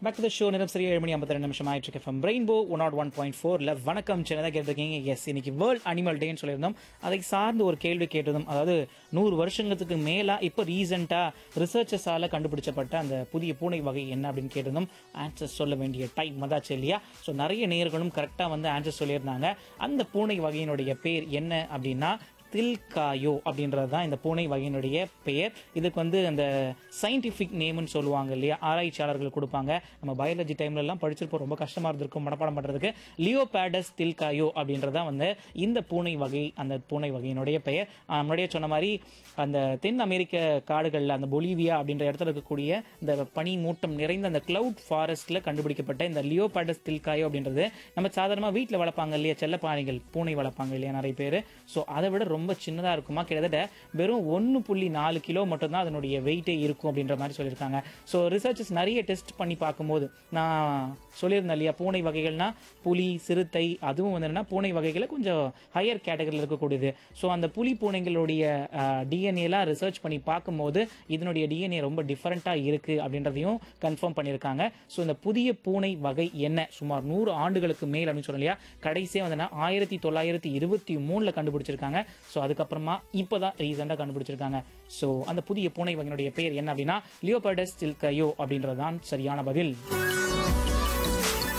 back to the show நேரம் சரியா ஏழு மணி ஐம்பத்தி ரெண்டு நிமிஷம் ஆயிட்டு இருக்கு from rainbow one nought one point ஃபோர்ல வணக்கம் சின்னதாக கேட்டிருக்கீங்க எஸ் இன்னைக்கு வேர்ல்ட் அனிமல் டேன்னு சொல்லியிருந்தோம் அதை சார்ந்து ஒரு கேள்வி கேட்டதும் அதாவது நூறு வருஷங்களுக்கு மேலா இப்போ ரீசெண்டா ரிசர்ச்சஸால கண்டுபிடிச்சப்பட்ட அந்த புதிய பூனை வகை என்ன அப்படின்னு கேட்டதும் ஆன்சர் சொல்ல வேண்டிய டைம் வந்தாச்சு இல்லையா ஸோ நிறைய நேர்களும் கரெக்டாக வந்து ஆன்சர் சொல்லியிருந்தாங்க அந்த பூனை வகையினுடைய பேர் என்ன அப்படின்னா தில்காயோ அப்படின்றது தான் இந்த பூனை வகையினுடைய பெயர் இதுக்கு வந்து அந்த சயின்டிஃபிக் நேம்னு சொல்லுவாங்க இல்லையா ஆராய்ச்சியாளர்கள் கொடுப்பாங்க நம்ம பயாலஜி டைம்ல எல்லாம் படிச்சிருப்போம் ரொம்ப கஷ்டமா இருந்திருக்கும் மனப்பாடம் பண்றதுக்கு லியோபேடஸ் தில்காயோ அப்படின்றதா வந்து இந்த பூனை வகை அந்த பூனை வகையினுடைய பெயர் ஆஹ் முன்னாடியே சொன்ன மாதிரி அந்த தென் அமெரிக்க காடுகளில் அந்த பொலிவியா அப்படின்ற இடத்துல இருக்கக்கூடிய இந்த பனி மூட்டம் நிறைந்த அந்த கிளவுட் ஃபாரஸ்ட்ல கண்டுபிடிக்கப்பட்ட இந்த லியோபேடஸ் தில்காயோ அப்படின்றது நம்ம சாதாரணமாக வீட்டில் வளர்ப்பாங்க இல்லையா செல்லப்பாணிகள் பூனை வளர்ப்பாங்க இல்லையா நிறைய பேர் ஸோ அதை விட ரொம்ப சின்னதாக இருக்குமா கிட்டத்தட்ட வெறும் ஒன்று புள்ளி நாலு கிலோ மட்டும்தான் அதனுடைய வெயிட்டே இருக்கும் அப்படின்ற மாதிரி சொல்லியிருக்காங்க ஸோ ரிசர்ச்சஸ் நிறைய டெஸ்ட் பண்ணி பார்க்கும்போது நான் சொல்லியிருந்தேன் இல்லையா பூனை வகைகள்னா புலி சிறுத்தை அதுவும் வந்து என்னன்னா பூனை வகைகளை கொஞ்சம் ஹையர் கேட்டகரியில் இருக்கக்கூடியது ஸோ அந்த புலி பூனைகளுடைய டிஎன்ஏலாம் ரிசர்ச் பண்ணி பார்க்கும்போது இதனுடைய டிஎன்ஏ ரொம்ப டிஃப்ரெண்ட்டாக இருக்குது அப்படின்றதையும் கன்ஃபார்ம் பண்ணியிருக்காங்க ஸோ இந்த புதிய பூனை வகை என்ன சுமார் நூறு ஆண்டுகளுக்கு மேல் அப்படின்னு சொல்லலையா கடைசியாக வந்து ஆயிரத்தி தொள்ளாயிரத்தி இருபத்தி மூணில் கண்டுபிடிச்சிருக்காங்க ஸோ அதுக்கப்புறமா இப்போ தான் ரீசெண்டாக கண்டுபிடிச்சிருக்காங்க ஸோ அந்த புதிய பூனை வகையினுடைய பேர் என்ன அப்படின்னா லியோபர்டஸ் சில்கயோ அப்படின்றது தான் சரியான பதில்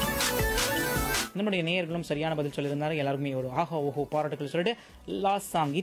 நம்முடைய நேயர்களும் சரியான பதில் சொல்லியிருந்தாரு எல்லாருக்குமே ஒரு ஆஹா ஓஹோ பாராட்டுகள் சொல்லிட்டு லாஸ்ட் சாங்